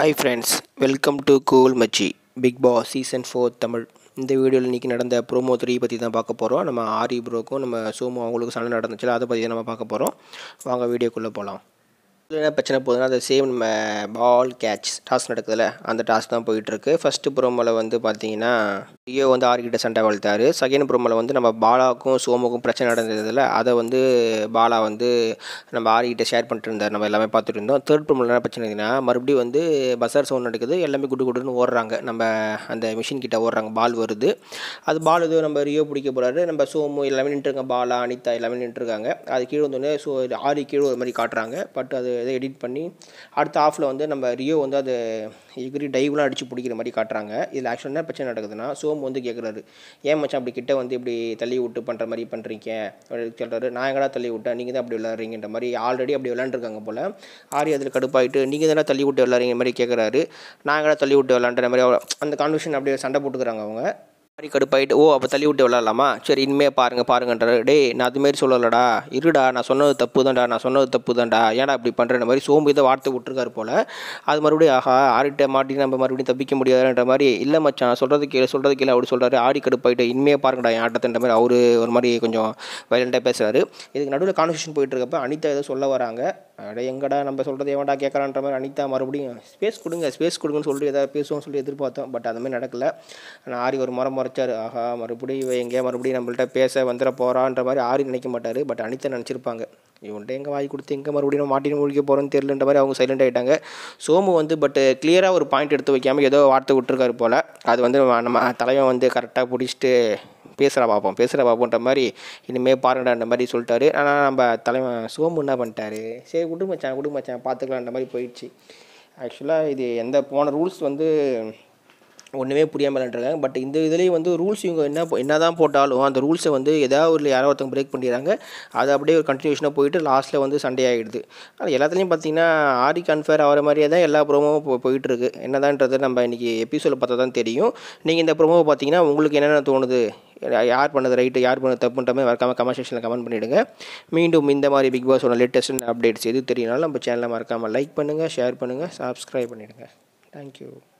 hi friends welcome to cool மச்சி big boss season four Tamil இந்த வீடியோவில் இன்றைக்கி நடந்த ப்ரோமோ த்ரீ பற்றி தான் பார்க்க போகிறோம் நம்ம ஆரி ப்ரோக்கும் நம்ம சோமு அவங்களுக்கும் சண்டை நடந்துச்சுல அதை பற்றி தான் நம்ம பார்க்க போகிறோம் வாங்க வீடியோக்குள்ளே போகலாம் இதில் என்ன பிரச்சனை போகுதுன்னா அந்த சேம் நம்ம பால் கேட்ச் டாஸ் நடக்குதுல்ல அந்த டாஸ் தான் போயிட்டுருக்கு ஃபஸ்ட்டு ப்ரோமோவில் வந்து பார்த்தீங்கன்னா ரியோ வந்து ஆர்கிட்ட சண்டை வளர்த்தாரு செகண்ட் ப்ரோமோவில் வந்து நம்ம பாலாவுக்கும் சோமுக்கும் பிரச்சனை நடந்ததில் அதை வந்து பாலா வந்து நம்ம ஆர்கிட்ட ஷேர் பண்ணிட்டு இருந்தார் நம்ம எல்லாமே பார்த்துட்டு இருந்தோம் தேர்ட் ப்ரோமோவில் என்ன பிரச்சனைனா மறுபடியும் வந்து பசார் சவுண்ட் நடக்குது எல்லாமே குடு குடுன்னு ஓடுறாங்க நம்ம அந்த மிஷின் கிட்ட ஓடுறாங்க பால் வருது அது பால் இது நம்ம ரியோ பிடிக்க போகிறாரு நம்ம சோமு எல்லாமே நின்றுருக்காங்க பாலா அனிதா எல்லாமே நின்றுருக்காங்க அது கீழே வந்தோடனே ஸோ ஆரி கீழே ஒரு மாதிரி காட்டுறாங்க பட் அது இதை எடிட் பண்ணி அடுத்த ஆஃபில் வந்து நம்ம ரியோ வந்து அது எகிரி டைவ்லாம் அடித்து பிடிக்கிற மாதிரி காட்டுறாங்க இதில் ஆக்சுவலாக என்ன பிரச்சனை நடக்குதுன்னா சோமு வந்து கேட்குறாரு ஏன் மச்சான் அப்படி கிட்ட வந்து இப்படி தள்ளி விட்டு பண்ணுற மாதிரி பண்ணுறீங்க சொல்கிறாரு நான் எங்கடா தள்ளி விட்டேன் நீங்கள் தான் அப்படி விளாட்றீங்கன்ற மாதிரி ஆல்ரெடி அப்படி விளாண்டுருக்காங்க போல் ஆரி அதில் கடுப்பாயிட்டு நீங்கள் தானே தள்ளி விட்டு விளாட்றீங்க மாதிரி கேட்குறாரு நான் எங்கடா தள்ளி விட்டு விளாண்டுற மாதிரி அவ- அந்த கான்வர்ஷன் அப்படியே சண்டை போட்டுக்கிறாங்க அவங்க மாதிரி கடுப்பாயிட்டு ஓ அப்போ தள்ளி விட்டு விளாட்லாமா சரி இனிமே பாருங்க பாருங்கன்றாரு டேய் நான் அதுமாரி சொல்லலடா இருடா நான் சொன்னது தப்பு தான்டா நான் சொன்னது தப்பு தான்டா ஏன்டா இப்படி பண்ணுற மாதிரி சோம்பு இதை வார்த்தை விட்டுருக்காரு போல் அது மறுபடியும் ஆஹா ஆடிட்ட மாட்டி நம்ம மறுபடியும் தப்பிக்க முடியாதுன்ற மாதிரி இல்லை மச்சான் சொல்கிறது கீழே சொல்கிறது கீழே அப்படி சொல்கிறாரு ஆடி கடுப்பாயிட்டு இனிமே பாருங்கடா என் ஆட்டத்தின்ற மாதிரி அவர் ஒரு மாதிரி கொஞ்சம் வைலண்ட்டாக பேசுகிறாரு இதுக்கு நடுவில் கான்வர்சேஷன் போயிட்டு இருக்கப்ப அனிதா ஏதோ சொல்ல வராங்க அட எங்கடா நம்ம சொல்கிறது எவன்டா கேட்குறான்ற மாதிரி அனிதா மறுபடியும் ஸ்பேஸ் கொடுங்க ஸ்பேஸ் கொடுங்கன்னு சொல்லிட்டு ஏதாவது பேசுவோம்னு சொல்லி எதிர்பார்த்தோம் பட் அது மாதிரி நடக்கல ஆனால் ஆரி ஒரு முறை முறைச்சார் ஆஹா மறுபடியும் இவ எங்கேயா மறுபடியும் நம்மள்ட்ட பேச வந்துட போகிறான்ற மாதிரி ஆரி நினைக்க மாட்டார் பட் அனிதா நினச்சிருப்பாங்க இவன்ட்ட எங்கே வாய் கொடுத்து எங்கே மறுபடியும் நம்ம மாட்டின்னு முழிக்க போகிறோன்னு தெரியலன்ற மாதிரி அவங்க சைலண்ட் ஆகிட்டாங்க சோமு வந்து பட் கிளியராக ஒரு பாயிண்ட் எடுத்து வைக்காமல் ஏதோ வார்த்தை விட்டுருக்காரு போல் அது வந்து நம்ம தலைவன் வந்து கரெக்டாக பிடிச்சிட்டு பேசுகிறா பார்ப்போம் பேசுகிற பார்ப்போன்ற மாதிரி இனிமேல் பாருங்கடான்ற மாதிரி சொல்லிட்டாரு ஆனால் நம்ம தலைவன் சோமு என்ன பண்ணிட்டாரு சரி விடு மச்சான் விடு மச்சான் பார்த்துக்கலான்ற மாதிரி போயிடுச்சு ஆக்சுவலாக இது எந்த போன ரூல்ஸ் வந்து ஒன்றுமே புரியாமல் விளாண்டுருக்காங்க பட் இந்த இதுலேயும் வந்து ரூல்ஸ் இவங்க என்ன என்ன தான் போட்டாலும் அந்த ரூல்ஸை வந்து ஏதாவது ஒரு யாரோ ஒருத்தவங்க பிரேக் பண்ணிடுறாங்க அது அப்படியே ஒரு கண்டினியூஷனாக போயிட்டு லாஸ்ட்டில் வந்து சண்டே ஆகிடுது ஆனால் எல்லாத்துலேயும் பார்த்தீங்கன்னா ஆரி கன்ஃபேர் ஆகிற மாதிரியே தான் எல்லா ப்ரோமோவும் போ போயிட்டுருக்கு என்னதான்றது நம்ம இன்றைக்கி எபிசோடில் பார்த்தா தான் தெரியும் நீங்கள் இந்த ப்ரோமோவை பார்த்தீங்கன்னா உங்களுக்கு என்னென்ன தோணுது யார் பண்ணது ரைட்டு யார் பண்ணது தப்புன்ற மாதிரி மறக்காமல் கமெண்ட் செக்ஷனில் கமெண்ட் பண்ணிவிடுங்க மீண்டும் இந்த மாதிரி பிக் பாஸோட லேட்டஸ்ட் அப்டேட்ஸ் எது தெரியனாலும் நம்ம சேனலை மறக்காமல் லைக் பண்ணுங்கள் ஷேர் பண்ணுங்கள் சப்ஸ்கிரைப் பண்ணிவிடுங்க தேங்க்யூ